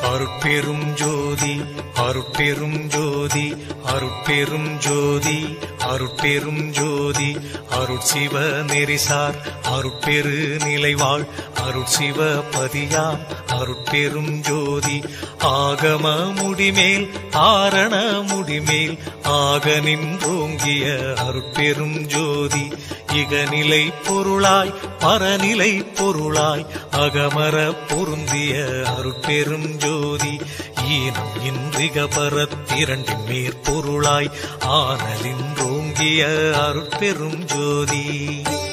அருட்பெரும் ஜோதி அருட்பெரும் ஜோதி அருட்பெரும் ஜோதி அருட்பெரும் ஜோதி அருட்சிவ நெறிசார் அருட்பெரு நிலைவாழ் அருட்சிவ பதியாம் அருட்பெரும் ஜோதி ஆகம முடிமேல் ஆரண முடிமேல் ஆக நின்றோங்கிய அருட்பெரும் ஜோதி இகநிலை பொருளாய் பரநிலை பொருளாய் அகமர பொருந்திய அருட்பெரும் ஜோதி ஈனம் இன்றிக பரத்திரண்டின் மேற்பொருளாய் ஆனலின்றோங்கிய அருட்பெரும் ஜோதி